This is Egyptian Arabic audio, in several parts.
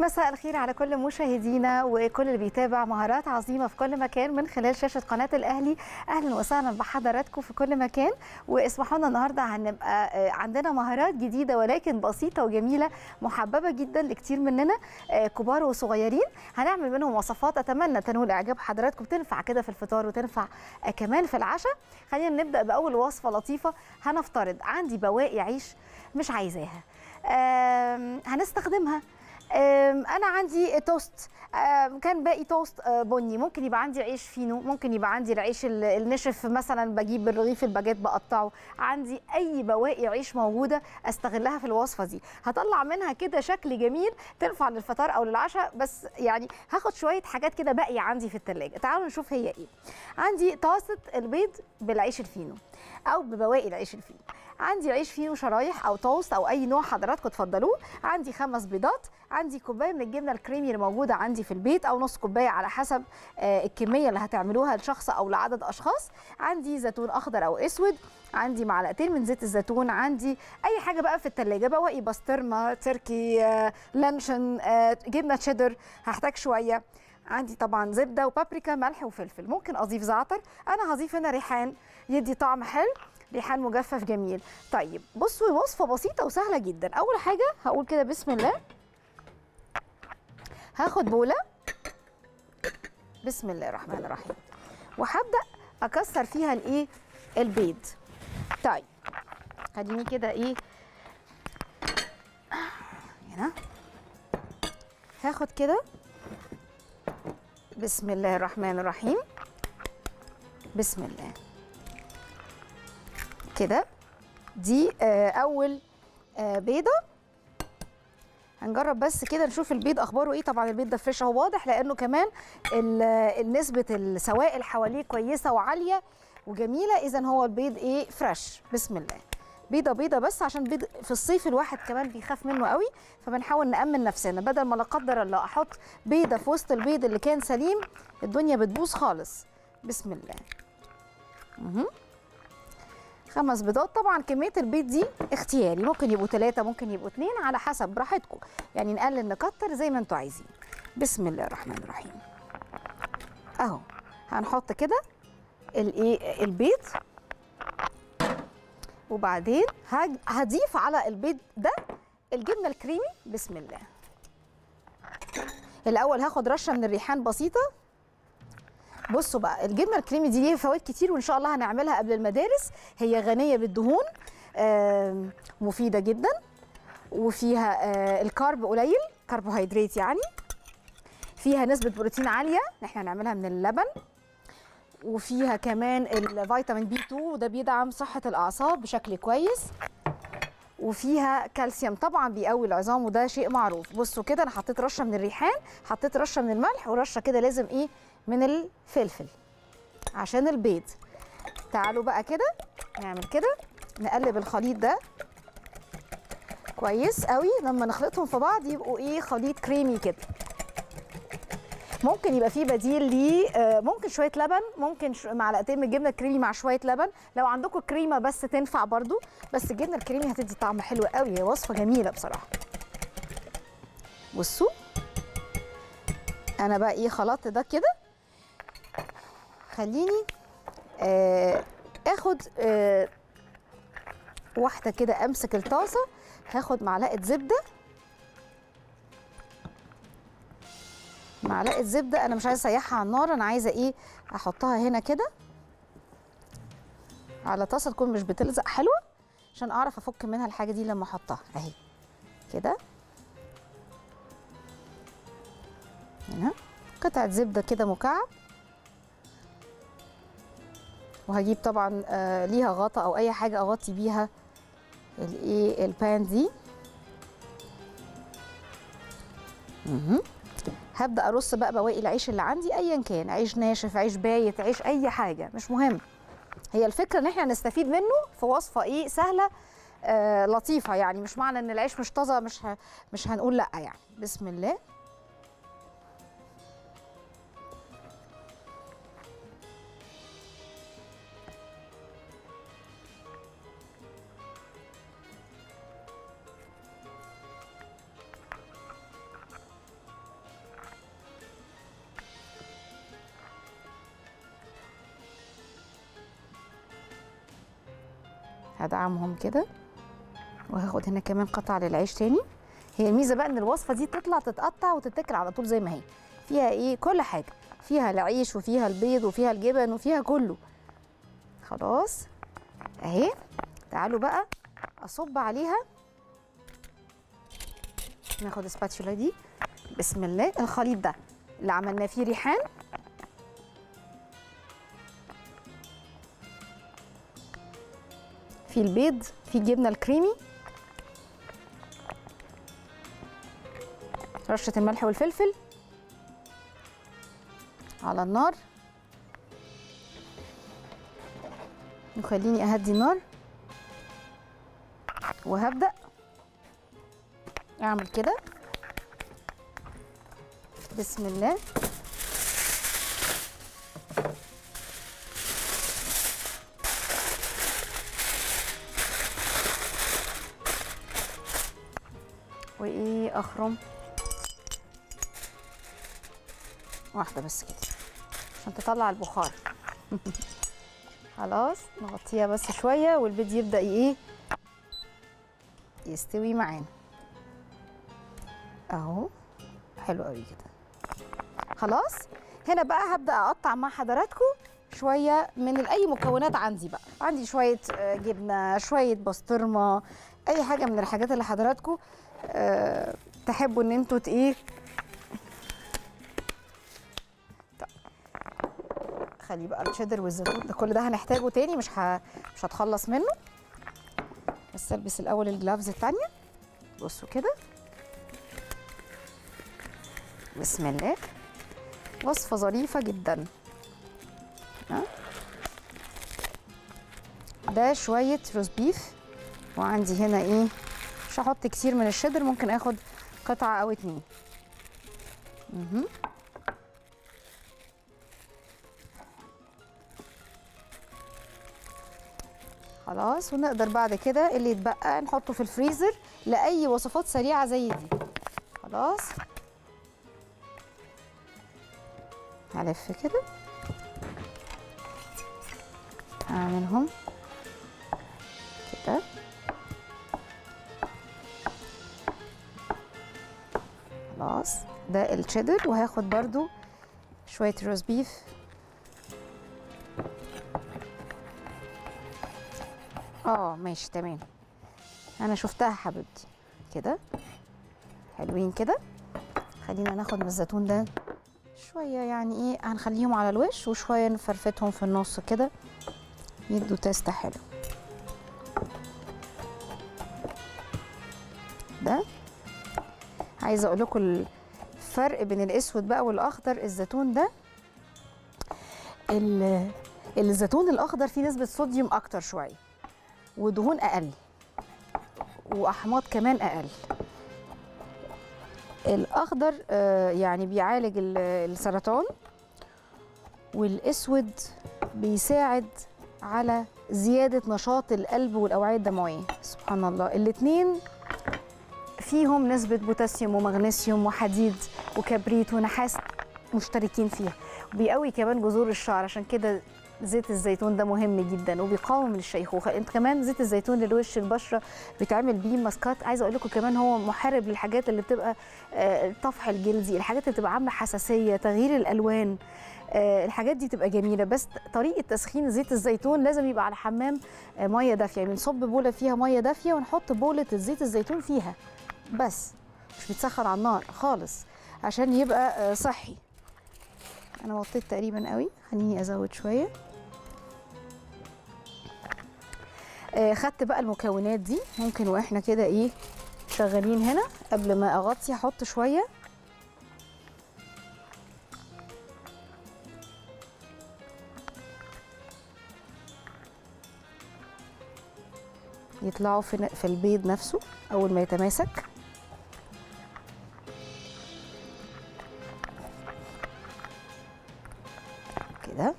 مساء الخير على كل مشاهدينا وكل اللي بيتابع مهارات عظيمه في كل مكان من خلال شاشه قناه الاهلي اهلا وسهلا بحضراتكم في كل مكان واسمحوا لنا النهارده هنبقى عندنا مهارات جديده ولكن بسيطه وجميله محببه جدا لكتير مننا كبار وصغيرين هنعمل منهم وصفات اتمنى تنول اعجاب حضراتكم تنفع كده في الفطار وتنفع كمان في العشاء خلينا نبدا باول وصفه لطيفه هنفترض عندي بواقي عيش مش عايزاها هنستخدمها انا عندي توست كان باقي توست بني ممكن يبقى عندي عيش فينو ممكن يبقى عندي العيش النشف مثلا بجيب الرغيف الباجيت بقطعه عندي اي بواقي عيش موجوده استغلها في الوصفه دي هطلع منها كده شكل جميل تنفع للفطار او للعشاء بس يعني هاخد شويه حاجات كده باقيه عندي في الثلاجه تعالوا نشوف هي ايه عندي طاسه البيض بالعيش الفينو او ببواقي العيش الفينو عندي عيش فينو شرايح او توست او اي نوع حضراتكم تفضلوه عندي خمس بيضات عندي كوبايه من الجبنه الكريمي اللي موجوده عندي في البيت او نص كوبايه على حسب الكميه اللي هتعملوها لشخص او لعدد اشخاص عندي زيتون اخضر او اسود عندي معلقتين من زيت الزيتون عندي اي حاجه بقى في الثلاجه بواقي بسطرمه تركي لانشون جبنه تشيدر هحتاج شويه عندي طبعا زبده وبابريكا ملح وفلفل ممكن اضيف زعتر انا هضيف هنا ريحان يدي طعم حلو ريحان مجفف جميل طيب بصوا وصفه بسيطه وسهله جدا اول حاجه هقول كده بسم الله هاخد بوله بسم الله الرحمن الرحيم وهبدا اكسر فيها الايه البيض طيب خليني كده ايه هنا هاخد كده بسم الله الرحمن الرحيم بسم الله كده دي اول بيضه هنجرب بس كده نشوف البيض اخباره ايه طبعا البيض ده فريش اهو واضح لانه كمان نسبه السوائل حواليه كويسه وعاليه وجميله اذا هو البيض ايه فريش بسم الله بيضه بيضه بس عشان بيض في الصيف الواحد كمان بيخاف منه قوي فبنحاول نامن نفسنا بدل ما لا قدر الله احط بيضه في وسط البيض اللي كان سليم الدنيا بتبوظ خالص بسم الله اها خمس بيضات طبعا كميه البيض دي اختياري ممكن يبقوا ثلاثه ممكن يبقوا اثنين على حسب براحتكم يعني نقلل نكتر زي ما انتوا عايزين بسم الله الرحمن الرحيم اهو هنحط كده الايه البيض وبعدين هضيف على البيض ده الجبنه الكريمي بسم الله الاول هاخد رشه من الريحان بسيطه بصوا بقى الجبنه الكريمي دي ليها فوائد كتير وان شاء الله هنعملها قبل المدارس هي غنيه بالدهون مفيده جدا وفيها الكارب قليل كربوهيدرات يعني فيها نسبه بروتين عاليه احنا هنعملها من اللبن وفيها كمان الفيتامين بي 2 وده بيدعم صحه الاعصاب بشكل كويس وفيها كالسيوم طبعا بيقوي العظام وده شيء معروف بصوا كده انا حطيت رشه من الريحان حطيت رشه من الملح ورشه كده لازم ايه من الفلفل عشان البيض تعالوا بقى كده نعمل كده نقلب الخليط ده كويس قوي لما نخلطهم في بعض يبقوا ايه خليط كريمي كده ممكن يبقى فيه بديل ليه ممكن شويه لبن ممكن معلقتين من الجبنه الكريمي مع شويه لبن لو عندكم كريمه بس تنفع برضو بس الجبنه الكريمي هتدي طعم حلو قوي هي وصفه جميله بصراحه بصوا انا بقى ايه خلطت ده كده خليني آه اخد آه واحده كده امسك الطاسه هاخد معلقه زبده معلقه زبده انا مش عايزه اسيحها على النار انا عايزه ايه احطها هنا كده على طاسه تكون مش بتلزق حلوه عشان اعرف افك منها الحاجه دي لما احطها اهي كده هنا قطعه زبده كده مكعب وهجيب طبعا آه ليها غطا او اي حاجه اغطي بيها الايه البان دي اها هبدا ارص بقى بواقي العيش اللي عندي ايا كان عيش ناشف عيش بايت عيش اي حاجه مش مهم هي الفكره ان احنا نستفيد منه في وصفه ايه سهله آه لطيفه يعني مش معنى ان العيش مش طازه مش ه... مش هنقول لا يعني بسم الله هدعمهم كده وهاخد هنا كمان قطع للعيش تاني هي الميزه بقى ان الوصفه دي تطلع تتقطع وتتاكل على طول زي ما هي فيها ايه كل حاجه فيها العيش وفيها البيض وفيها الجبن وفيها كله خلاص اهي تعالوا بقى اصب عليها ناخد السباتشولا دي بسم الله الخليط ده اللي عملناه فيه ريحان في البيض في الجبنه الكريمي رشه الملح والفلفل على النار وخليني اهدي النار وهبدا اعمل كده بسم الله وايه اخرم واحده بس كده عشان تطلع البخار خلاص نغطيها بس شويه والبيض يبدا ايه يستوي معانا اهو حلو قوي كده خلاص هنا بقى هبدا اقطع مع حضراتكم شويه من اي مكونات عندي بقى عندي شويه آه، جبنه شويه بسطرمه اي حاجه من الحاجات اللي حضراتكم أه تحبوا ان انتوا ت- ايه طيب. خلي بقى الشيدر والزيتون ده كل ده هنحتاجه تاني مش ه... مش هتخلص منه بس البس الاول الجلافز التانية بصوا كده بسم الله وصفة ظريفة جدا ها؟ ده شوية روز بيف وعندي هنا ايه مش هحط كتير من الشيدر ممكن اخد قطعة او اتنين مهم. خلاص ونقدر بعد كده اللي يتبقى نحطه في الفريزر لأي وصفات سريعة زي دي خلاص هلف كده هعملهم كده خلاص ده الشيدر وهاخد برضو شوية روز بيف اه ماشي تمام انا شفتها حبيبتي كده حلوين كده خلينا ناخد من الزيتون ده شويه يعني ايه هنخليهم على الوش وشويه نفرفتهم في النص كده يدوا تيست حلو ده عايزه اقول لكم الفرق بين الاسود بقى والاخضر الزيتون ده ال- الزيتون الاخضر فيه نسبه صوديوم اكتر شويه ودهون اقل واحماض كمان اقل الاخضر آه، يعني بيعالج ال- السرطان والاسود بيساعد على زياده نشاط القلب والاوعيه الدمويه سبحان الله الاثنين فيهم نسبه بوتاسيوم ومغنيسيوم وحديد وكبريت ونحاس مشتركين فيها بيقوي كمان جذور الشعر عشان كده زيت الزيتون ده مهم جدا وبيقاوم الشيخوخه انت كمان زيت الزيتون للوش البشره بيتعمل بيه ماسكات عايزه اقول لكم كمان هو محارب للحاجات اللي بتبقى آه، الطفح الجلدي الحاجات اللي بتبقى عامله حساسيه تغيير الالوان آه، الحاجات دي تبقى جميله بس طريقه تسخين زيت الزيتون لازم يبقى على حمام آه، ميه دافيه يعني بنصب بوله فيها ميه دافيه ونحط بوله زيت الزيتون فيها بس مش بيتسخن على النار خالص عشان يبقى آه، صحي انا وطيت تقريبا قوي خليني ازود شويه آه، خدت بقى المكونات دي ممكن واحنا كده ايه شغالين هنا قبل ما اغطي احط شويه يطلعوا في ن- في البيض نفسه اول ما يتماسك كده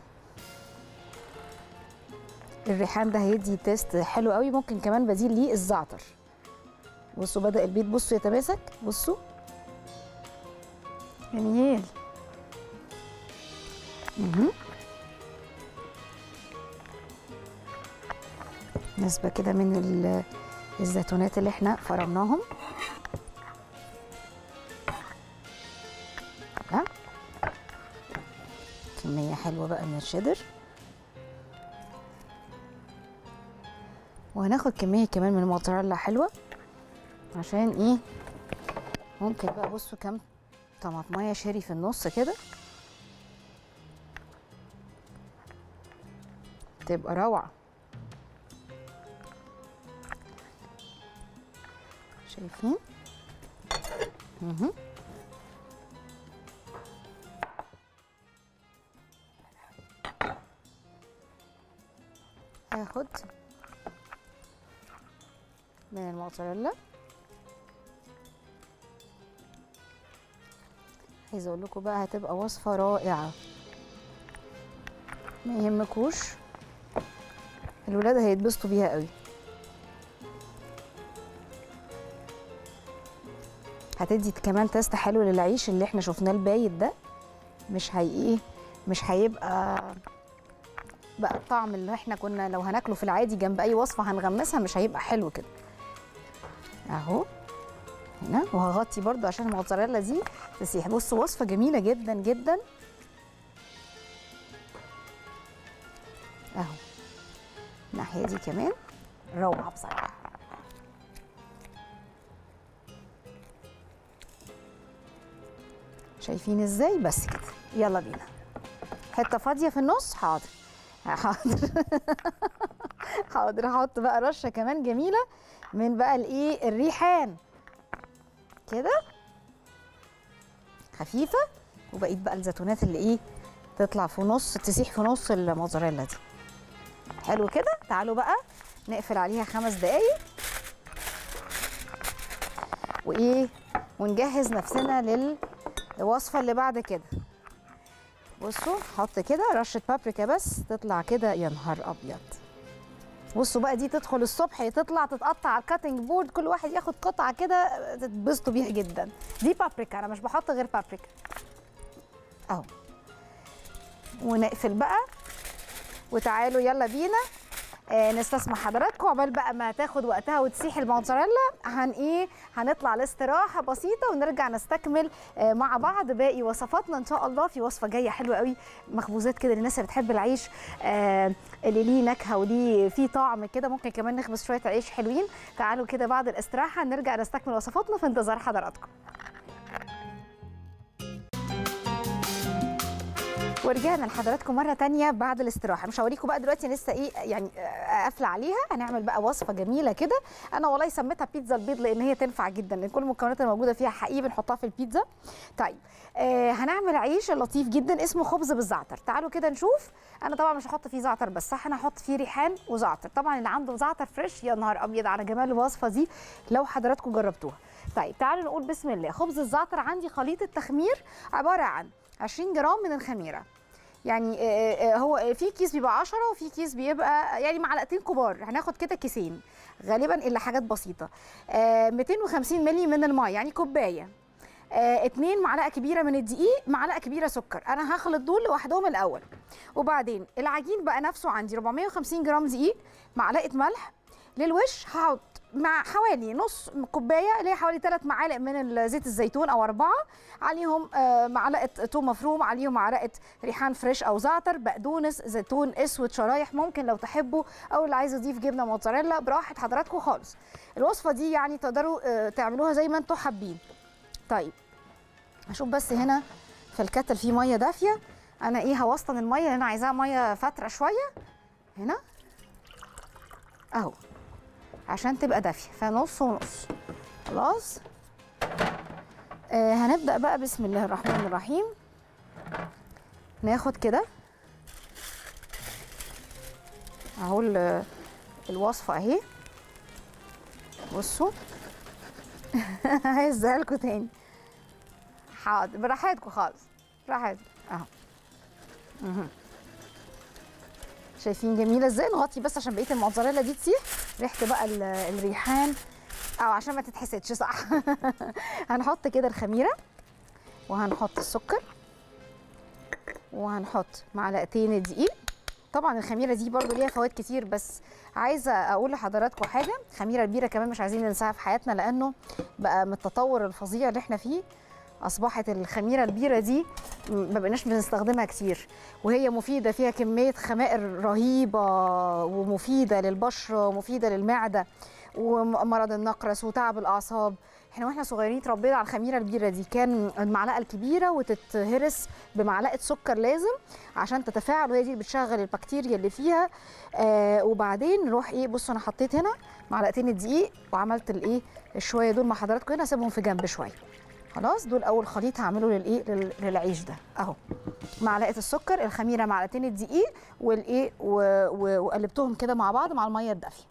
الريحان ده هيدي تيست حلو قوي ممكن كمان بديل ليه الزعتر بصوا بدأ البيض بصوا يتماسك بصوا جميل مهم. نسبة كده من ال- الزيتونات اللي احنا فرمناهم ها كمية حلوة بقى من الشيدر وهناخد كمية كمان من الموتزاريلا حلوة عشان ايه ممكن بقى بصوا كام طماطمية شيري في النص كده تبقى روعة شايفين مهم. هاخد من الموتزاريلا عايزه اقول لكم بقى هتبقى وصفه رائعه ما يهمكوش الولاد هيتبسطوا بيها قوي هتدي كمان تيست حلو للعيش اللي احنا شفناه البايت ده مش هي ايه مش هيبقى بقى الطعم اللي احنا كنا لو هناكله في العادي جنب اي وصفه هنغمسها مش هيبقى حلو كده اهو هنا وهغطي برضو عشان الموتزاريلا دي تسيح بصوا وصفه جميله جدا جدا اهو الناحيه دي كمان روعه بصراحه شايفين ازاي بس كده يلا بينا حته فاضيه في النص حاضر حاضر حاضر هحط بقى رشه كمان جميله من بقى الايه الريحان كده خفيفه وبقيت بقى الزيتونات اللي ايه تطلع في نص تسيح في نص الموزاريلا دي حلو كده تعالوا بقى نقفل عليها خمس دقايق وايه ونجهز نفسنا للوصفه اللي بعد كده بصوا حط كده رشه بابريكا بس تطلع كده يا نهار ابيض بصوا بقى دي تدخل الصبح تطلع تتقطع على الكاتنج بورد كل واحد ياخد قطعه كده تتبسطوا بيها جدا دي بابريكا انا مش بحط غير بابريكا اهو ونقفل بقى وتعالوا يلا بينا آه نستسمح حضراتكم عقبال بقى ما تاخد وقتها وتسيح الموتزاريلا هن ايه هنطلع لاستراحه بسيطه ونرجع نستكمل آه مع بعض باقي وصفاتنا ان شاء الله في وصفه جايه حلوه قوي مخبوزات كده للناس اللي بتحب العيش آه اللي ليه نكهه وليه فيه طعم كده ممكن كمان نخبز شويه عيش حلوين تعالوا كده بعد الاستراحه نرجع نستكمل وصفاتنا في انتظار حضراتكم ورجعنا لحضراتكم مره تانية بعد الاستراحه مش هوريكم بقى دلوقتي لسه ايه يعني قافله عليها هنعمل بقى وصفه جميله كده انا والله سميتها بيتزا البيض لان هي تنفع جدا لان كل المكونات الموجوده فيها حقيقي بنحطها في البيتزا طيب آه هنعمل عيش لطيف جدا اسمه خبز بالزعتر تعالوا كده نشوف انا طبعا مش هحط فيه زعتر بس صح انا هحط فيه ريحان وزعتر طبعا اللي عنده زعتر فريش يا نهار ابيض على جمال الوصفه دي لو حضراتكم جربتوها طيب تعالوا نقول بسم الله خبز الزعتر عندي خليط التخمير عباره عن 20 جرام من الخميره يعني هو في كيس بيبقى 10 وفي كيس بيبقى يعني معلقتين كبار هناخد كده كيسين غالبا الا حاجات بسيطه 250 مللي من الماء يعني كوبايه اتنين معلقه كبيره من الدقيق معلقه كبيره سكر انا هخلط دول لوحدهم الاول وبعدين العجين بقى نفسه عندي 450 جرام دقيق معلقه ملح للوش هحط مع حوالي نص كوبايه اللي هي حوالي 3 معالق من زيت الزيتون او اربعه عليهم معلقه توم مفروم عليهم معلقه ريحان فريش او زعتر بقدونس زيتون اسود شرايح ممكن لو تحبوا او اللي عايز يضيف جبنه موتزاريلا براحه حضراتكم خالص الوصفه دي يعني تقدروا تعملوها زي ما انتم حابين طيب هشوف بس هنا في الكتل فيه ميه دافيه انا ايه هوسطن الميه لان انا عايزاها ميه فتره شويه هنا اهو عشان تبقى دافيه فنص ونص خلاص آه هنبدا بقى بسم الله الرحمن الرحيم ناخد كده اهو الوصفه اهي بصوا ههزها لكم تاني حاضر براحتكم خالص براحتكم اهو شايفين جميله ازاي نغطي بس عشان بقيه الموتزاريلا دي تسيح ريحه بقى الريحان او عشان ما تتحسدش صح هنحط كده الخميره وهنحط السكر وهنحط معلقتين الدقيق طبعا الخميره دي برضو ليها فوائد كتير بس عايزه اقول لحضراتكم حاجه الخميره البيره كمان مش عايزين ننساها في حياتنا لانه بقى من التطور الفظيع اللي احنا فيه اصبحت الخميره البيره دي ما بقيناش بنستخدمها كتير وهي مفيده فيها كميه خمائر رهيبه ومفيده للبشره ومفيده للمعده ومرض النقرس وتعب الاعصاب احنا واحنا صغيرين اتربينا على الخميره البيره دي كان المعلقه الكبيره وتتهرس بمعلقه سكر لازم عشان تتفاعل وهي دي اللي بتشغل البكتيريا اللي فيها آه وبعدين نروح ايه بصوا انا حطيت هنا معلقتين الدقيق وعملت الايه الشويه دول مع حضراتكم هنا اسيبهم في جنب شويه خلاص دول اول خليط هعمله للايه لل- للعيش ده اهو معلقه السكر الخميره معلقتين الدقيق والايه و- و- وقلبتهم كده مع بعض مع الميه الدافيه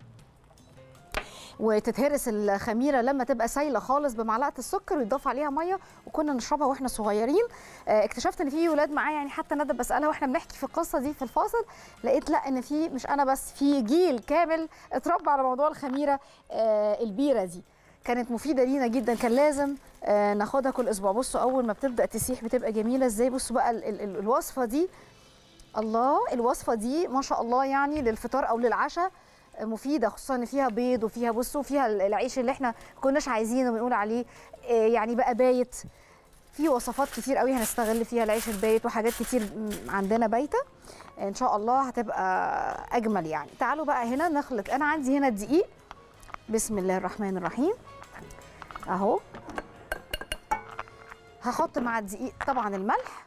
وتتهرس الخميره لما تبقى سايله خالص بمعلقه السكر ويضاف عليها ميه وكنا نشربها واحنا صغيرين آه، اكتشفت ان في ولاد معايا يعني حتى ندى بسالها واحنا بنحكي في القصه دي في الفاصل لقيت لا ان في مش انا بس في جيل كامل اتربى على موضوع الخميره آه، البيره دي كانت مفيده لينا جدا كان لازم آه، ناخدها كل اسبوع بصوا اول ما بتبدا تسيح بتبقى جميله ازاي بصوا بقى ال- ال- ال- الوصفه دي الله الوصفه دي ما شاء الله يعني للفطار او للعشاء مفيده خصوصا ان فيها بيض وفيها بصوا فيها العيش اللي احنا ما كناش عايزينه بنقول عليه آه، يعني بقى بايت في وصفات كتير قوي هنستغل فيها العيش البايت وحاجات كتير م- عندنا بايته ان شاء الله هتبقى اجمل يعني تعالوا بقى هنا نخلط انا عندي هنا الدقيق بسم الله الرحمن الرحيم اهو هحط مع الدقيق طبعا الملح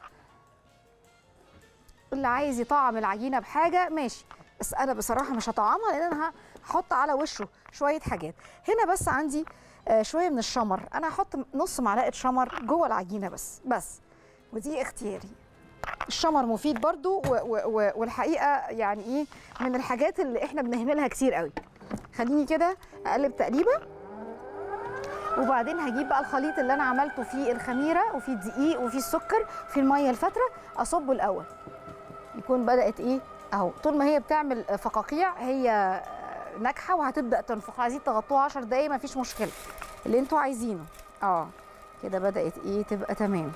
اللي عايز يطعم العجينه بحاجه ماشي بس انا بصراحه مش هطعمها لان انا هحط على وشه شويه حاجات هنا بس عندي آه، شويه من الشمر انا هحط نص معلقه شمر جوه العجينه بس بس ودي اختياري الشمر مفيد برضو و و و والحقيقه يعني ايه من الحاجات اللي احنا بنهملها كتير قوي خليني كده اقلب تقليبه وبعدين هجيب بقى الخليط اللي انا عملته فيه الخميره وفيه الدقيق وفيه السكر في الميه الفتره اصبه الاول يكون بدات ايه اهو طول ما هي بتعمل فقاقيع هي آه، ناجحه وهتبدا تنفخ عايزين تغطوها 10 دقايق مفيش مشكله اللي انتوا عايزينه اه كده بدات ايه تبقى تمام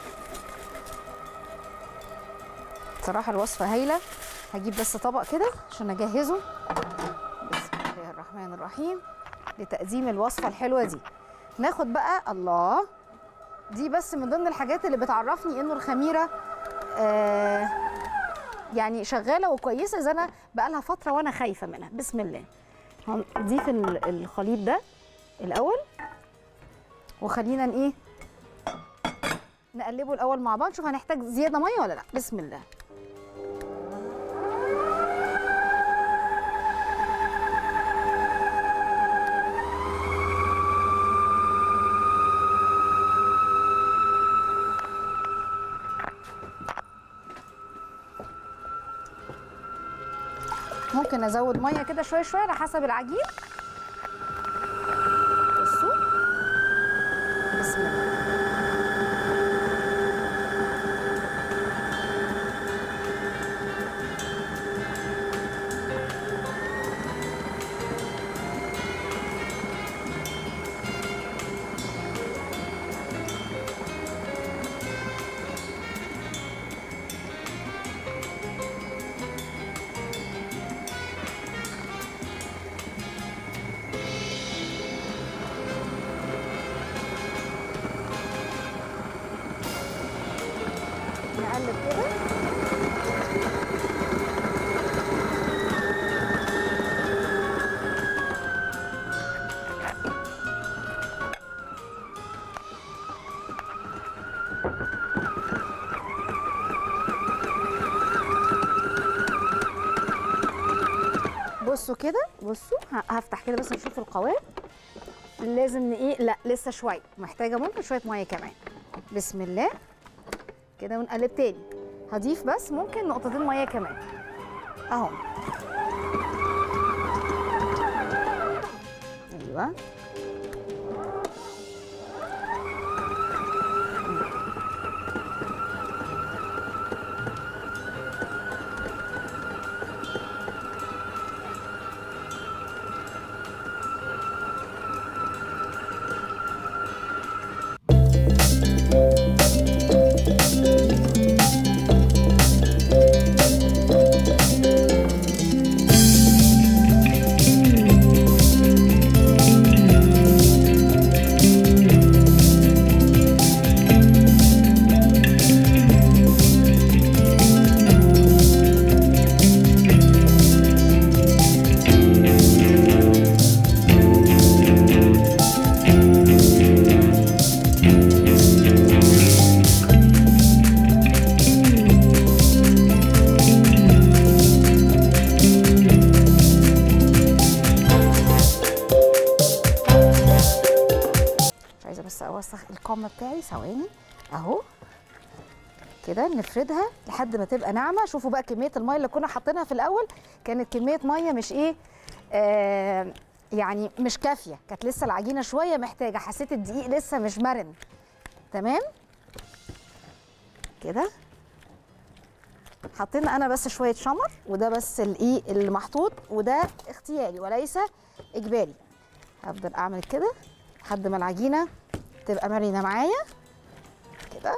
بصراحه الوصفه هايله هجيب بس طبق كده عشان اجهزه بسم الله الرحمن الرحيم لتقديم الوصفه الحلوه دي ناخد بقى الله دي بس من ضمن الحاجات اللي بتعرفني انه الخميره آه يعني شغاله وكويسه اذا انا بقالها فتره وانا خايفه منها بسم الله هنضيف ال- الخليط ده الاول وخلينا ن- ايه نقلبه الاول مع بعض نشوف هنحتاج زياده ميه ولا لا بسم الله ممكن ازود ميه كده شويه شويه على حسب العجين بصوا بسم الله نقلب كده بصوا كده بصوا ه- هفتح كده بس نشوف القوام لازم ن- ايه لا لسه شويه محتاجه ممكن شويه ميه كمان بسم الله كده ونقلب تاني هضيف بس ممكن نقطتين ميه كمان اهو ايوه عايزه بس اوسخ القامه بتاعي ثواني اهو كده نفردها لحد ما تبقى ناعمه شوفوا بقى كميه الميه اللي كنا حاطينها في الاول كانت كميه ميه مش ايه آه يعني مش كافيه كانت لسه العجينه شويه محتاجه حسيت الدقيق لسه مش مرن تمام كده حطينا انا بس شويه شمر وده بس الايه اللي محطوط وده اختياري وليس اجباري هفضل اعمل كده لحد ما العجينه تبقى مرنه معايا كده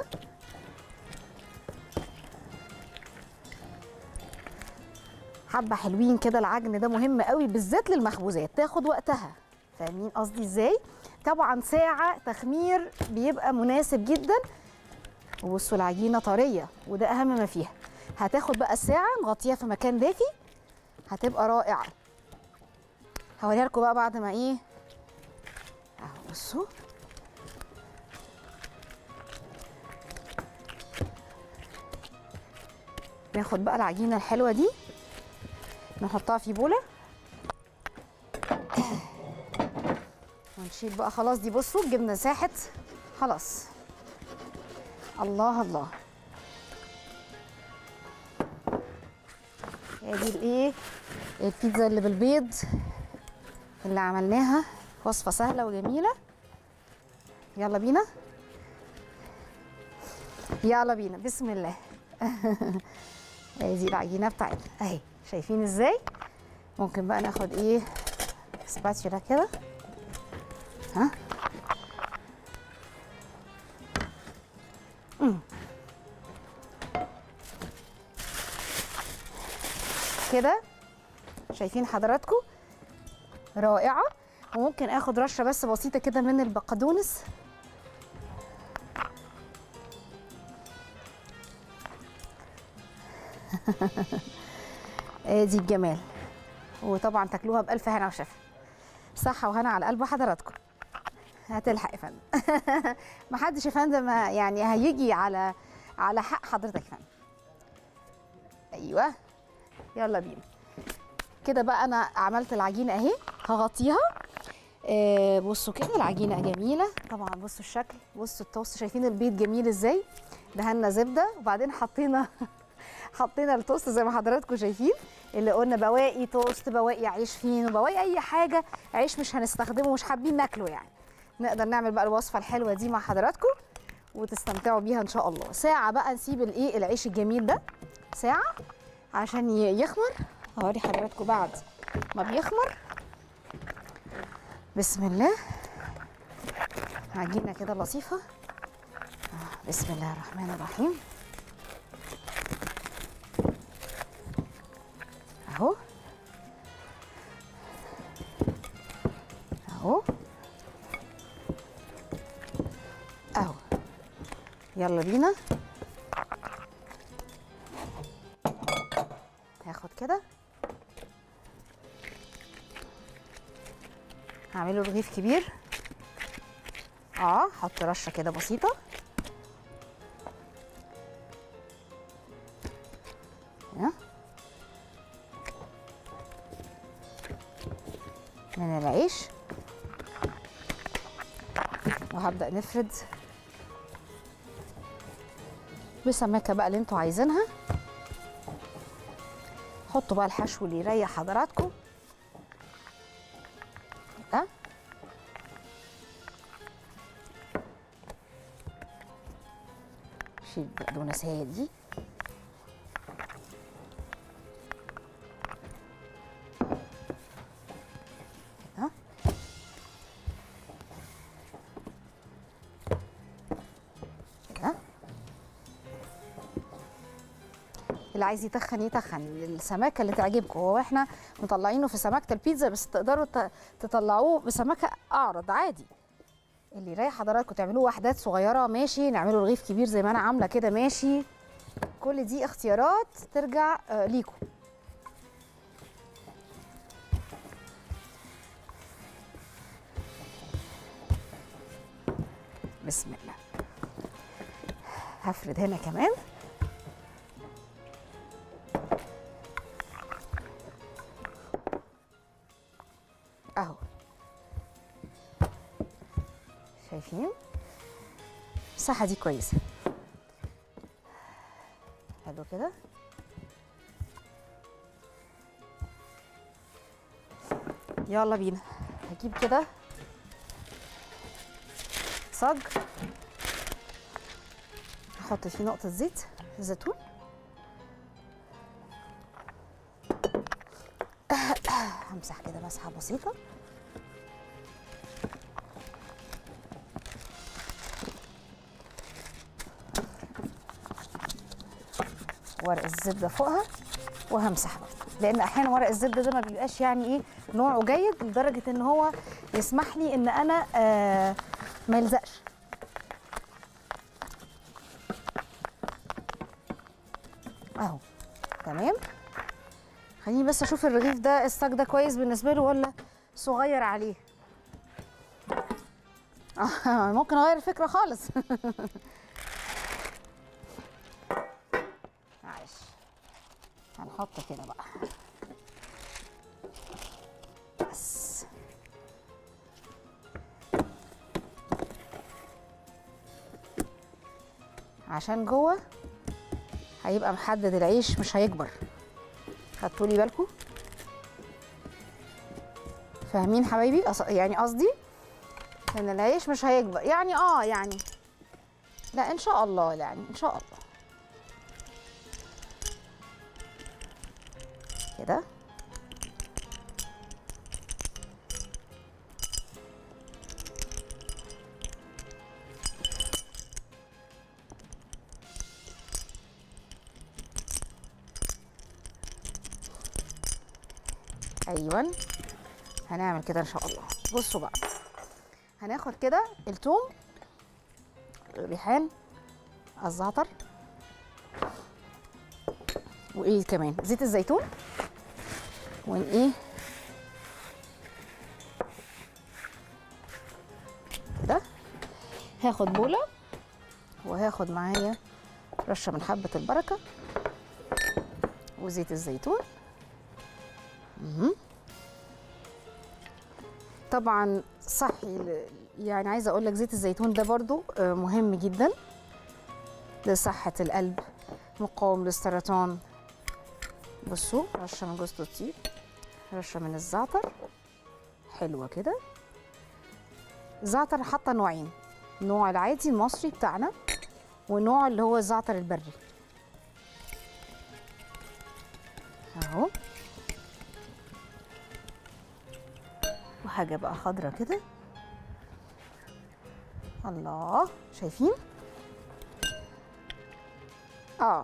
حبه حلوين كده العجن ده مهم قوي بالذات للمخبوزات تاخد وقتها فاهمين قصدي ازاي طبعا ساعه تخمير بيبقى مناسب جدا وبصوا العجينه طريه وده اهم ما فيها هتاخد بقى الساعه نغطيها في مكان دافي هتبقى رائعه هوريها لكم بقى بعد ما ايه اهو بصوا ناخد بقى العجينه الحلوه دي نحطها في بوله ونشيل بقى خلاص دي بصوا الجبنه ساحت خلاص الله الله ادي الايه البيتزا اللي بالبيض اللي عملناها وصفه سهله وجميله يلا بينا يلا بينا بسم الله ادي العجينه بتاعتنا اهي شايفين ازاي ممكن بقى ناخد ايه سباتشولا كده ها مم. كده شايفين حضراتكم رائعه وممكن اخد رشه بس بسيطه كده من البقدونس ادي الجمال وطبعا تاكلوها بالف هنا وشفا صحه وهنا على قلب حضراتكم هتلحق يا فندم محدش يا فندم يعني هيجي على على حق حضرتك يا فندم ايوه يلا بينا كده بقى انا عملت العجينه اهي هغطيها آه بصوا كده العجينه جميله طبعا بصوا الشكل بصوا التوست شايفين البيض جميل ازاي دهنا زبده وبعدين حطينا حطينا التوست زي ما حضراتكم شايفين اللي قلنا بواقي توست بواقي عيش فينو بواقي اي حاجه عيش مش هنستخدمه مش حابين ناكله يعني نقدر نعمل بقى الوصفه الحلوه دي مع حضراتكم وتستمتعوا بيها ان شاء الله ساعه بقى نسيب الايه العيش الجميل ده ساعه عشان ي- يخمر هوري حضراتكم بعد ما بيخمر بسم الله عجينه كده لطيفه آه، بسم الله الرحمن الرحيم اهو اهو اهو يلا بينا هاخد كده هعمله رغيف كبير اه احط رشه كده بسيطه ها من العيش وهبدأ نفرد بسماكة بقى اللي انتوا عايزينها حطوا بقى الحشو اللي يريح حضراتكم ده شيل البقدونسية دي كده كده اللي عايز يتخن يتخن السماكه اللي تعجبكم هو احنا مطلعينه في سماكه البيتزا بس تقدروا ت- تطلعوه بسماكه اعرض عادي اللي يريح حضراتكم تعملوه وحدات صغيره ماشي نعمله رغيف كبير زي ما انا عامله كده ماشي كل دي اختيارات ترجع آه، ليكم بسم الله هفرد هنا كمان اهو شايفين المساحه دي كويسه حلو كده يلا بينا هجيب كده صاج احط فيه نقطه زيت زيتون همسح كده مسحه بسيطه ورق الزبده فوقها وهمسح بقى لان احيانا ورق الزبده ده ما بيبقاش يعني ايه نوعه جيد لدرجه ان هو يسمح لي ان انا آه ما يلزقش اهو تمام خليني بس اشوف الرغيف ده الصاج ده كويس بالنسبه له ولا صغير عليه آه، ممكن اغير الفكره خالص معلش هنحط كده بقى بس عشان جوه هيبقى محدد العيش مش هيكبر خدتوا لي بالكم فاهمين حبايبي أص- يعني قصدي ان العيش مش هيكبر يعني اه يعني لا ان شاء الله يعني ان شاء الله كده ايوه هنعمل كده ان شاء الله بصوا بقى هناخد كده الثوم الريحان الزعتر وايه كمان زيت الزيتون ون ايه كده هاخد بوله وهاخد معايا رشه من حبه البركه وزيت الزيتون مهم. طبعا صحي ل- يعني عايزه اقول لك زيت الزيتون ده برضو آه، مهم جدا لصحه القلب مقاوم للسرطان بصوا رشه من جوز الطيب رشه من الزعتر حلوه كده زعتر حاطه نوعين النوع العادي المصري بتاعنا والنوع اللي هو الزعتر البري اهو وحاجه بقى خضرة كده الله شايفين اه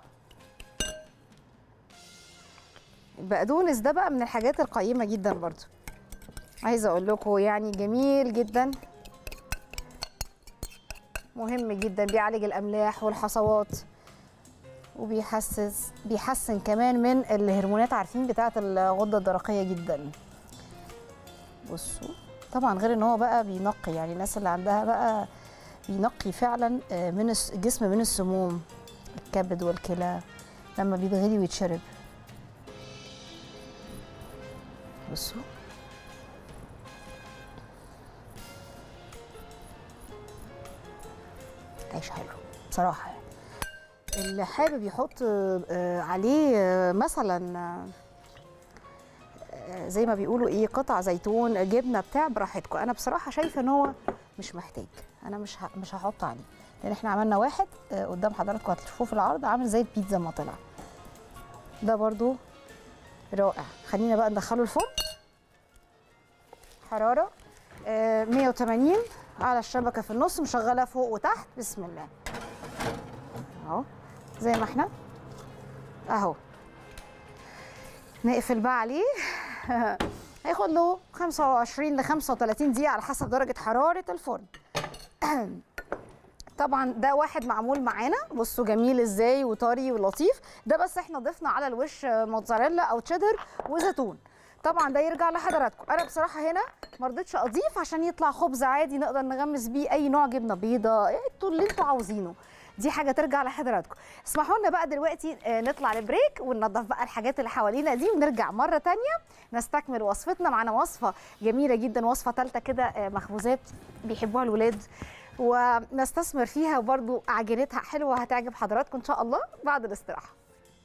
البقدونس ده بقى من الحاجات القيمة جدا برضو عايزة اقول لكم يعني جميل جدا مهم جدا بيعالج الاملاح والحصوات وبيحسس بيحسن كمان من الهرمونات عارفين بتاعه الغده الدرقيه جدا بصوا طبعا غير ان هو بقى بينقي يعني الناس اللي عندها بقى بينقي فعلا آه، من الس- الجسم من السموم الكبد والكلى لما بيتغلي ويتشرب بصوا عيش حلو بصراحة يعني اللي حابب يحط آه، عليه آه، مثلا آه، آه، زي ما بيقولوا ايه قطع زيتون جبنه بتاع براحتكم انا بصراحه شايفه ان هو مش محتاج انا مش ه- مش هحط عليه لان احنا عملنا واحد آه، قدام حضراتكم هتشوفوه في العرض عامل زي البيتزا ما طلع ده برضو رائع خلينا بقى ندخله الفرن حراره آه، 180 على الشبكه في النص مشغله فوق وتحت بسم الله اهو زي ما احنا اهو نقفل بقى عليه هياخد له 25 ل 35 دقيقة على حسب درجة حرارة الفرن طبعا ده واحد معمول معانا بصوا جميل ازاي وطري ولطيف ده بس احنا ضفنا على الوش موتزاريلا او تشيدر وزيتون طبعا ده يرجع لحضراتكم انا بصراحه هنا ما رضيتش اضيف عشان يطلع خبز عادي نقدر نغمس بيه اي نوع جبنه بيضه انتوا اللي انتوا عاوزينه دي حاجه ترجع لحضراتكم اسمحوا لنا بقى دلوقتي آه، نطلع لبريك وننظف بقى الحاجات اللي حوالينا دي ونرجع مره تانية نستكمل وصفتنا معانا وصفه جميله جدا وصفه ثالثه كده آه، مخبوزات بيحبوها الولاد ونستثمر فيها وبرضو عجينتها حلوه هتعجب حضراتكم ان شاء الله بعد الاستراحه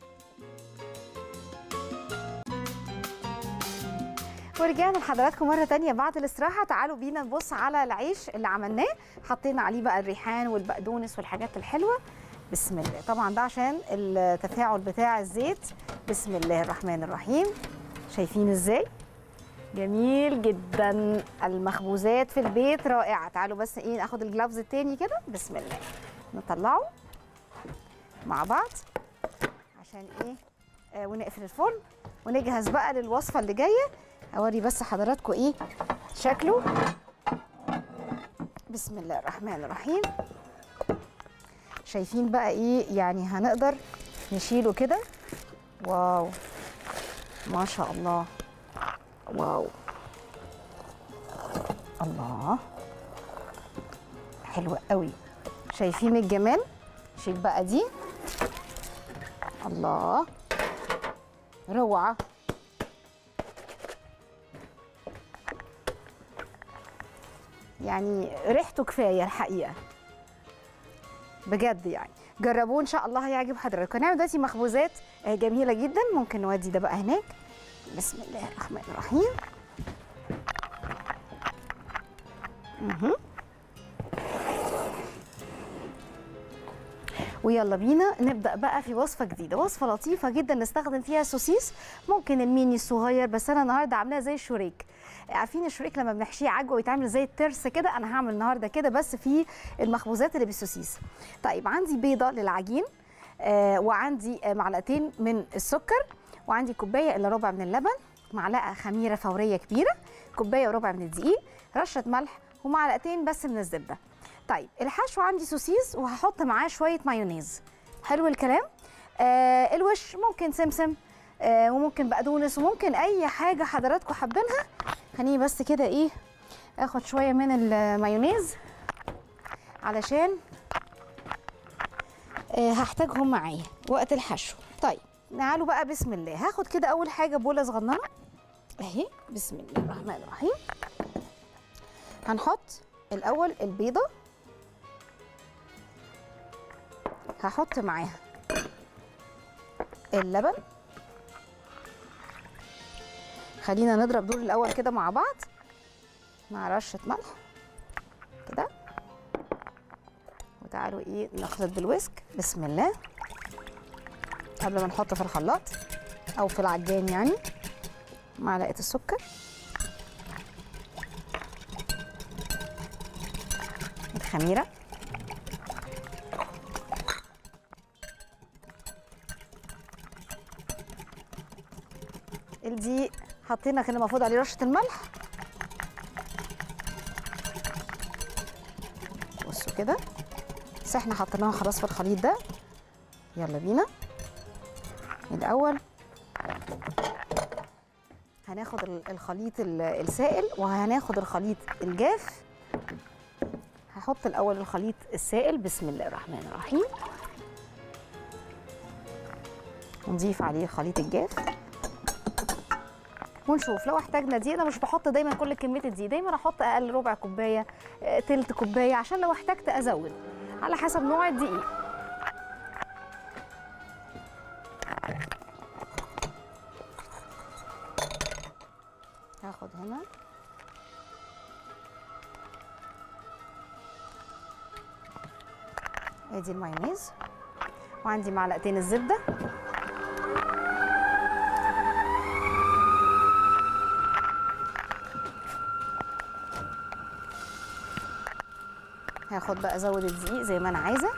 ورجعنا لحضراتكم مرة تانية بعد الاستراحة تعالوا بينا نبص على العيش اللي عملناه حطينا عليه بقى الريحان والبقدونس والحاجات الحلوة بسم الله طبعا ده عشان التفاعل بتاع الزيت بسم الله الرحمن الرحيم شايفين ازاي جميل جدا المخبوزات في البيت رائعة تعالوا بس ايه ناخد الجلافز التاني كده بسم الله نطلعه مع بعض عشان ايه آه ونقفل الفرن ونجهز بقى للوصفة اللي جاية اوري بس حضراتكم ايه شكله بسم الله الرحمن الرحيم شايفين بقى ايه يعني هنقدر نشيله كده واو ما شاء الله واو الله حلوة قوي شايفين الجمال شيل بقى دي الله روعه يعني ريحته كفايه الحقيقه بجد يعني جربوه ان شاء الله هيعجب حضراتكم هنعمل دلوقتي مخبوزات آه، جميله جدا ممكن نودي ده بقى هناك بسم الله الرحمن الرحيم مهم. ويلا بينا نبدا بقى في وصفه جديده وصفه لطيفه جدا نستخدم فيها سوسيس ممكن الميني الصغير بس انا النهارده عاملاها زي الشريك عارفين الشريك لما بنحشيه عجوه ويتعمل زي الترس كده انا هعمل النهارده كده بس في المخبوزات اللي بالسوسيس طيب عندي بيضه للعجين آه وعندي آه معلقتين من السكر وعندي كوبايه الا ربع من اللبن معلقه خميره فوريه كبيره كوبايه وربع من الدقيق رشه ملح ومعلقتين بس من الزبده طيب الحشو عندي سوسيس وهحط معاه شويه مايونيز حلو الكلام آه الوش ممكن سمسم آه وممكن بقدونس وممكن اي حاجه حضراتكم حابينها خليني بس كده ايه اخد شويه من المايونيز علشان آه هحتاجهم معايا وقت الحشو طيب تعالوا بقى بسم الله هاخد كده اول حاجه بوله صغننه اهي بسم الله الرحمن الرحيم هنحط الاول البيضه هحط معاها اللبن خلينا نضرب دول الاول كده مع بعض مع رشه ملح كده وتعالوا ايه نخلط بالويسك بسم الله قبل ما نحطه في الخلاط او في العجان يعني معلقه السكر الخميره الدقيق حطينا كده المفروض عليه رشه الملح بصوا كده بس احنا حطيناها خلاص في الخليط ده يلا بينا الاول هناخد ال- الخليط ال- السائل وهناخد الخليط الجاف هحط الاول الخليط السائل بسم الله الرحمن الرحيم ونضيف عليه الخليط الجاف ونشوف لو احتاجنا دي انا مش بحط دايما كل كميه الدقيق دايما احط اقل ربع كوبايه آه، تلت كوبايه عشان لو احتجت ازود على حسب نوع الدقيق هاخد هنا ادي المايونيز وعندي معلقتين الزبده هاخد بقى ازود الدقيق زي ما انا عايزه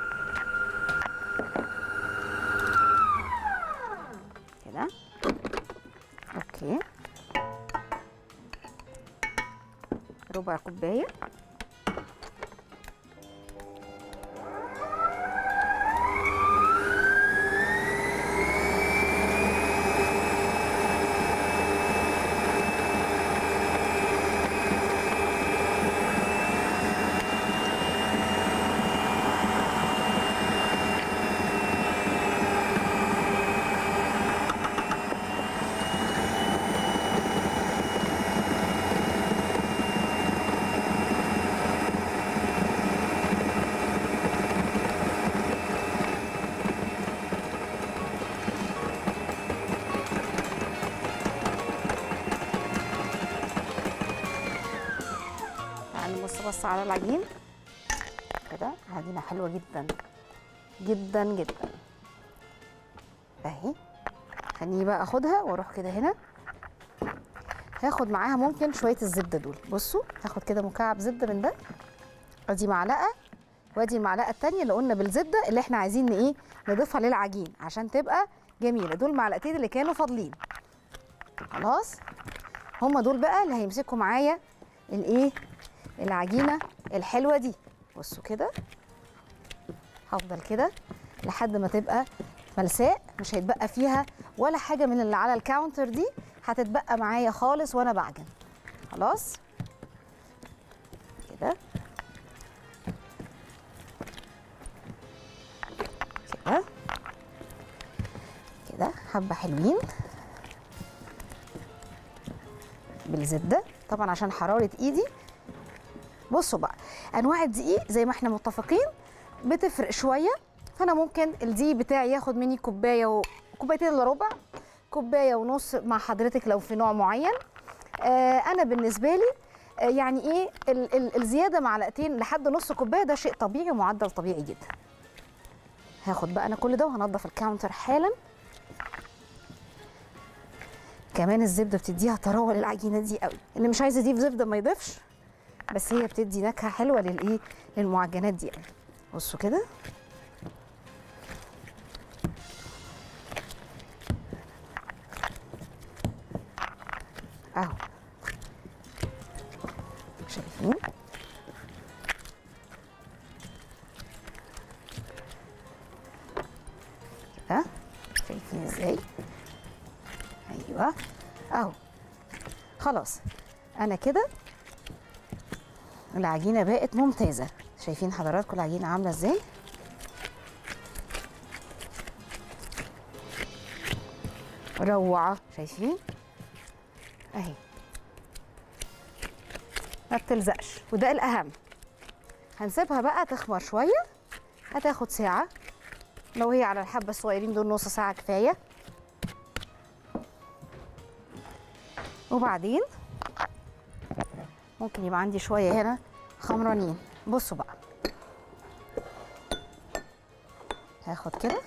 كده اوكي ربع كوبايه بس على العجين كده العجينه حلوه جدا جدا جدا اهي خليني بقى اخدها واروح كده هنا هاخد معاها ممكن شويه الزبده دول بصوا هاخد كده مكعب زبده من ده ادي معلقه وادي المعلقه التانية اللي قلنا بالزبده اللي احنا عايزين ايه نضيفها للعجين عشان تبقى جميله دول معلقتين اللي كانوا فاضلين خلاص هم دول بقى اللي هيمسكوا معايا الايه العجينه الحلوه دي بصوا كده هفضل كده لحد ما تبقى ملساء مش هيتبقى فيها ولا حاجه من اللي على الكاونتر دي هتتبقى معايا خالص وانا بعجن خلاص كده كده كده حبه حلوين بالزبده طبعا عشان حراره ايدي بصوا بقى انواع الدقيق زي ما احنا متفقين بتفرق شويه فانا ممكن الدقيق بتاعي ياخد مني كوبايه و... كوبايتين الا ربع كوبايه ونص مع حضرتك لو في نوع معين آه انا بالنسبه لي آه يعني ايه ال ال الزياده معلقتين لحد نص كوبايه ده شيء طبيعي ومعدل طبيعي جدا هاخد بقى انا كل ده وهنضف الكاونتر حالا كمان الزبده بتديها طراوه للعجينه دي قوي اللي مش عايز يضيف زبده ما يضيفش بس هي بتدي نكهه حلوه للايه للمعجنات دي قوي بصوا كده اهو شايفين كده شايفين ازاي ايوه اهو خلاص انا كده العجينه بقت ممتازه شايفين حضراتكم العجينه عامله ازاي روعه شايفين اهي ما بتلزقش وده الاهم هنسيبها بقى تخمر شويه هتاخد ساعه لو هي على الحبه الصغيرين دول نص ساعه كفايه وبعدين ممكن يبقى عندي شويه هنا خمرانين بصوا بقى هاخد كده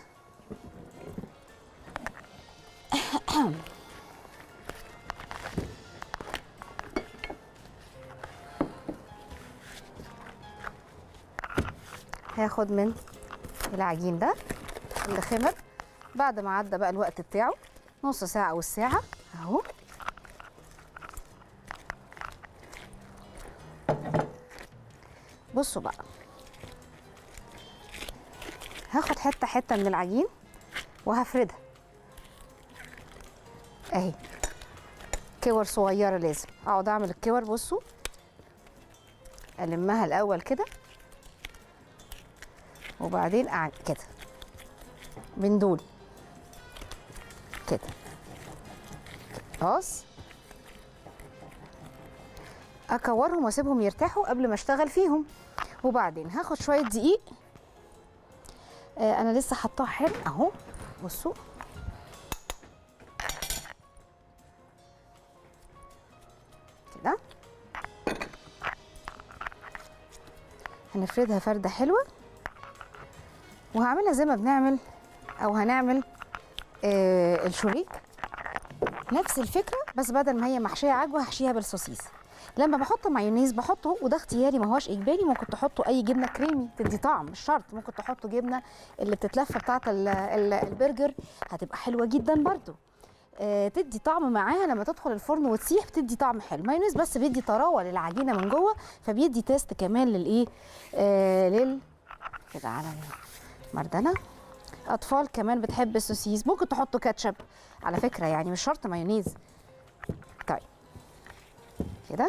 هاخد من العجين ده اللي خمر بعد ما عدى بقى الوقت بتاعه نص ساعة والساعة اهو بصوا بقى هاخد حتة حتة من العجين وهفردها اهي كور صغيرة لازم اقعد اعمل الكور بصوا المها الاول كده وبعدين أعمل كده من دول كده خلاص اكورهم واسيبهم يرتاحوا قبل ما اشتغل فيهم وبعدين هاخد شويه دقيق آه انا لسه حطاه حلو اهو بصوا كده هنفردها فرده حلوه وهعملها زي ما بنعمل او هنعمل آه الشريك نفس الفكره بس بدل ما هي محشيه عجوه هحشيها بالسوسيس لما بحط مايونيز بحطه وده اختياري ما هوش اجباري ممكن تحطوا اي جبنه كريمي تدي طعم مش شرط ممكن تحطوا جبنه اللي بتتلف بتاعه ال- ال- البرجر هتبقى حلوه جدا برده آه تدي طعم معاها لما تدخل الفرن وتسيح بتدي طعم حلو مايونيز بس بيدي طراوه للعجينه من جوه فبيدي تيست كمان للايه آه لل كده على المردنه اطفال كمان بتحب السوسيس ممكن تحطوا كاتشب على فكره يعني مش شرط مايونيز طيب كده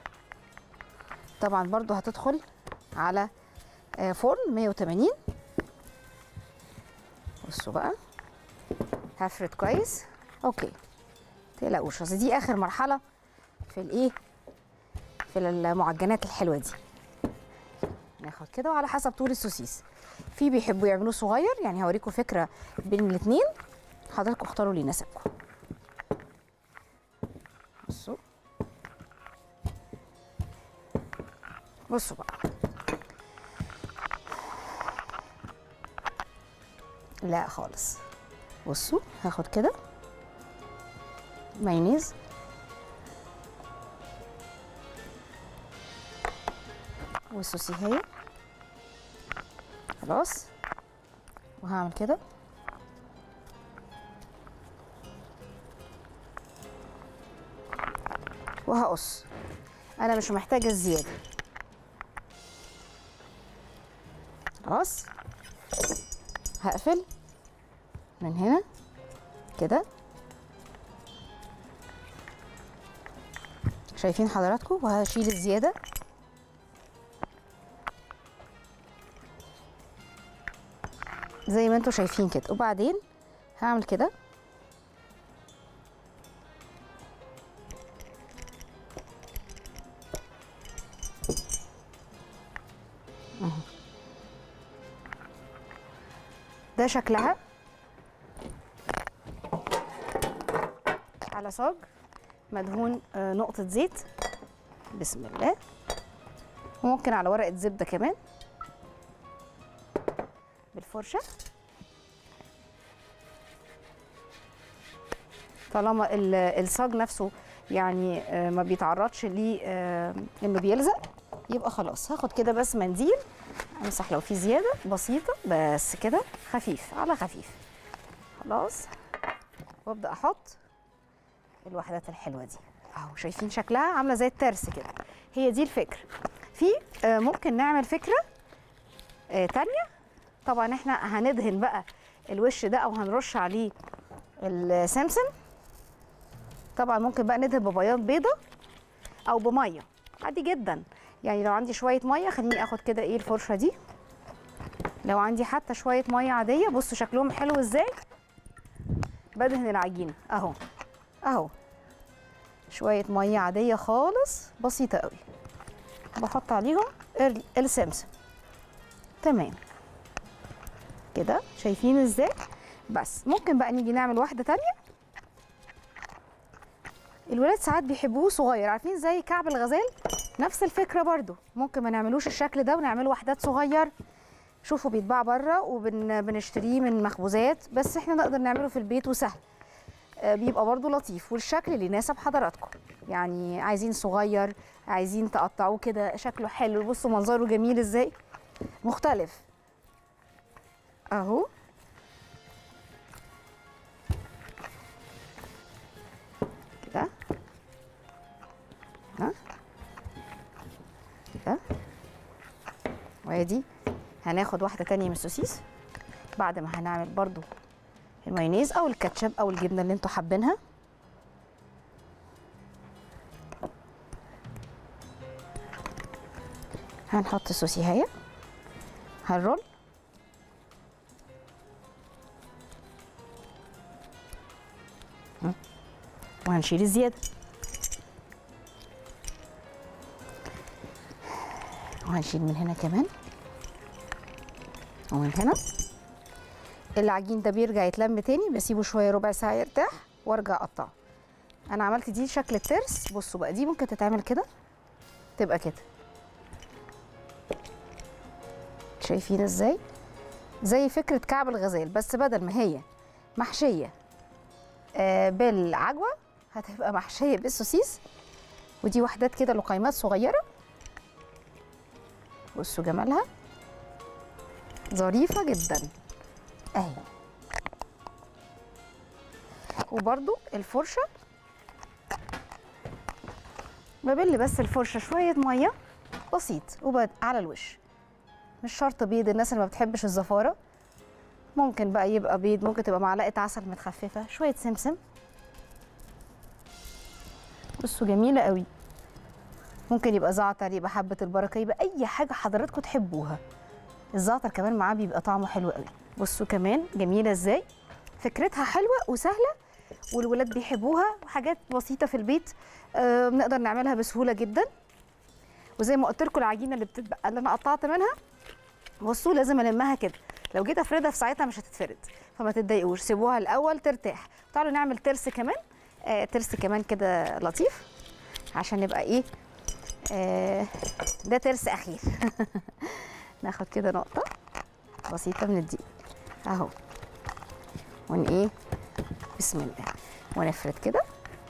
طبعا برضو هتدخل على آه، فرن 180 بصوا بقى هفرد كويس اوكي تقلقوش اصل دي اخر مرحله في الايه في المعجنات الحلوه دي ناخد كده وعلى حسب طول السوسيس في بيحبوا يعملوه صغير يعني هوريكم فكره بين الاثنين حضراتكم اختاروا اللي يناسبكم بصوا بصوا بقى لا خالص بصوا هاخد كده مايونيز والسوسيهية خلاص وهعمل كده وهقص انا مش محتاجه الزياده خلاص هقفل من هنا كده شايفين حضراتكم وهشيل الزياده زي ما انتم شايفين كده وبعدين هعمل كده اهو. ده شكلها على صاج مدهون آه، نقطة زيت بسم الله وممكن على ورقة زبدة كمان بالفرشة طالما ال- الصاج نفسه يعني آه، ما بيتعرضش ليه آه، انه بيلزق يبقى خلاص هاخد كده بس منديل امسح لو في زياده بسيطه بس كده خفيف على خفيف خلاص وابدا احط الوحدات الحلوه دي اهو شايفين شكلها عامله زي الترس كده هي دي الفكره في آه، ممكن نعمل فكره آه، تانية طبعا احنا هندهن بقى الوش ده او هنرش عليه السمسم طبعا ممكن بقى ندهن ببياض بيضه او بميه عادي جدا يعني لو عندي شويه ميه خليني اخد كده ايه الفرشه دي لو عندي حتى شويه ميه عاديه بصوا شكلهم حلو ازاي بدهن العجينه اهو اهو شويه ميه عاديه خالص بسيطه قوي بحط عليهم ال- السمسم تمام كده شايفين ازاي بس ممكن بقى نيجي نعمل واحده تانية الولاد ساعات بيحبوه صغير عارفين زي كعب الغزال نفس الفكره برضو ممكن ما نعملوش الشكل ده ونعمله وحدات صغير شوفوا بيتباع بره وبنشتريه من مخبوزات بس احنا نقدر نعمله في البيت وسهل آه، بيبقى برضو لطيف والشكل اللي يناسب حضراتكم يعني عايزين صغير عايزين تقطعوه كده شكله حلو بصوا منظره جميل ازاي مختلف اهو كده ها كده وادي هناخد واحده تانية من السوسيس بعد ما هنعمل برضو المايونيز او الكاتشب او الجبنه اللي انتوا حابينها هنحط السوسيهايه هنرول م. وهنشيل الزياده وهنشيل من هنا كمان ومن هنا العجين ده بيرجع يتلم تاني بسيبه شويه ربع ساعه يرتاح وارجع اقطعه انا عملت دي شكل الترس بصوا بقى دي ممكن تتعمل كده تبقى كده شايفين ازاي زي فكره كعب الغزال بس بدل ما هي محشيه آه بالعجوه هتبقى محشيه بالسوسيس ودي وحدات كده لقيمات صغيره بصوا جمالها ظريفه جدا اهي وبرده الفرشه ببل بس الفرشه شويه ميه بسيط وبد على الوش مش شرط بيض الناس اللي ما بتحبش الزفاره ممكن بقى يبقى بيض ممكن تبقى معلقه عسل متخففه شويه سمسم بصوا جميله قوي ممكن يبقى زعتر يبقى حبه البركه يبقى اي حاجه حضراتكم تحبوها الزعتر كمان معاه بيبقى طعمه حلو قوي بصوا كمان جميله ازاي فكرتها حلوه وسهله والولاد بيحبوها حاجات بسيطه في البيت آه بنقدر نعملها بسهوله جدا وزي ما قلت لكم العجينه اللي بتتبقى اللي انا قطعت منها بصوا لازم المها كده لو جيت افردها في ساعتها مش هتتفرد فما تتضايقوش سيبوها الاول ترتاح تعالوا نعمل ترس كمان آه ترس كمان كده لطيف عشان نبقى ايه آه، ده ترس اخير ناخد كده نقطه بسيطه من الدقيق اهو ون ايه بسم الله ونفرد كده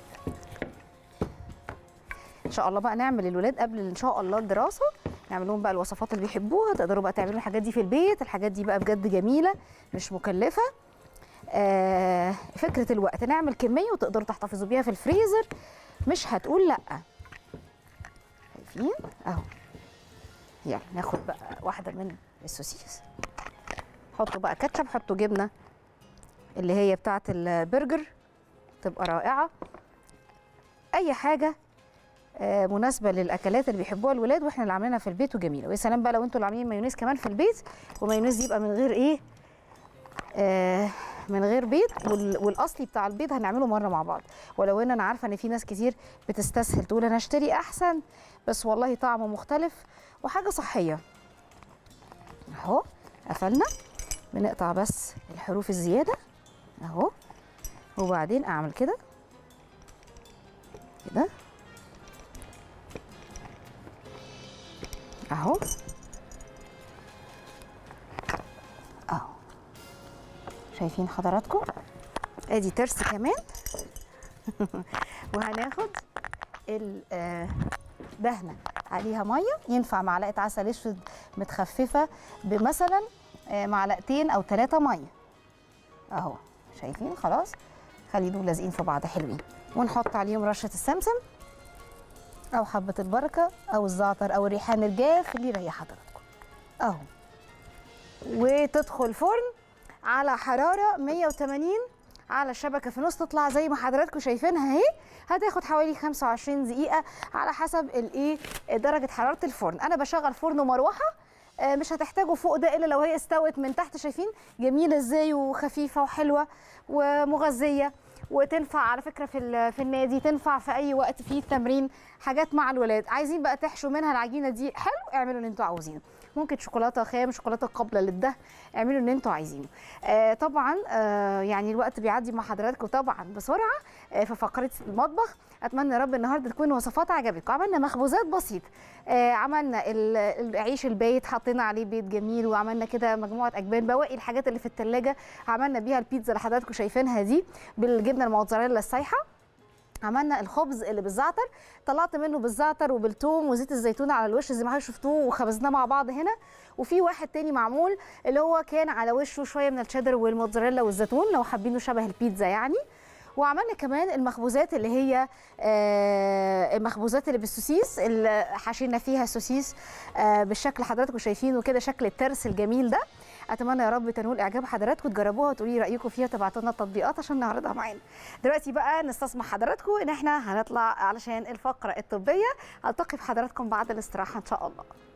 ان شاء الله بقى نعمل الولاد قبل ان شاء الله الدراسه نعمل لهم بقى الوصفات اللي بيحبوها تقدروا بقى تعملوا الحاجات دي في البيت الحاجات دي بقى بجد جميله مش مكلفه آه فكره الوقت نعمل كميه وتقدروا تحتفظوا بيها في الفريزر مش هتقول لا شايفين اهو يلا ناخد بقى واحده من السوسيس حطوا بقى كاتشب حطوا جبنه اللي هي بتاعه البرجر تبقى رائعه اي حاجه آه، مناسبه للاكلات اللي بيحبوها الولاد واحنا اللي عاملينها في البيت وجميله ويا سلام بقى لو انتوا اللي عاملين مايونيز كمان في البيت ومايونيز يبقى من غير ايه آه من غير بيض وال- والاصلي بتاع البيض هنعمله مره مع بعض ولو ان انا عارفه ان في ناس كتير بتستسهل تقول انا اشتري احسن بس والله طعمه مختلف وحاجه صحيه اهو قفلنا بنقطع بس الحروف الزياده اهو وبعدين اعمل كده كده اهو اهو شايفين حضراتكم ادي ترس كمان وهناخد الدهنه عليها ميه ينفع معلقه عسل اسود متخففه بمثلا آه، معلقتين او ثلاثه ميه اهو شايفين خلاص خلي دول لازقين في بعض حلوين ونحط عليهم رشه السمسم او حبه البركه او الزعتر او الريحان الجاف اللي يريح حضراتكم اهو وتدخل فرن على حراره 180 على الشبكه في النص تطلع زي ما حضراتكم شايفينها اهي هتاخد حوالي 25 دقيقه على حسب الايه درجه حراره الفرن انا بشغل فرن ومروحه آه، مش هتحتاجوا فوق ده الا لو هي استوت من تحت شايفين جميله ازاي وخفيفه وحلوه ومغذيه وتنفع على فكره في ال- في النادي تنفع في اي وقت فيه تمرين حاجات مع الولاد عايزين بقى تحشوا منها العجينه دي حلو اعملوا اللي انتوا عاوزينه ممكن شوكولاته خام شوكولاته قابله للدهن اعملوا اللي انتوا عايزينه آه طبعا آه يعني الوقت بيعدي مع حضراتكم طبعا بسرعه آه في فقره المطبخ اتمنى يا رب النهارده تكون وصفات عجبتكم عملنا مخبوزات بسيطه آه عملنا ال- العيش البايت حطينا عليه بيض جميل وعملنا كده مجموعه اجبان بواقي الحاجات اللي في الثلاجه عملنا بيها البيتزا اللي حضراتكم شايفينها دي بالجبنه الموتزاريلا السايحه عملنا الخبز اللي بالزعتر طلعت منه بالزعتر وبالثوم وزيت الزيتون على الوش زي ما حضرتك شفتوه وخبزناه مع بعض هنا وفي واحد تاني معمول اللي هو كان على وشه شويه من الشيدر والموتزاريلا والزيتون لو حابينه شبه البيتزا يعني وعملنا كمان المخبوزات اللي هي آه، المخبوزات اللي بالسوسيس اللي حشينا فيها سوسيس آه، بالشكل اللي حضراتكم شايفينه كده شكل الترس الجميل ده اتمنى يا رب تنول اعجاب حضراتكم تجربوها وتقولي لي رايكم فيها تبعتوا لنا التطبيقات عشان نعرضها معانا دلوقتي بقى نستسمح حضراتكم ان احنا هنطلع علشان الفقره الطبيه التقي بحضراتكم بعد الاستراحه ان شاء الله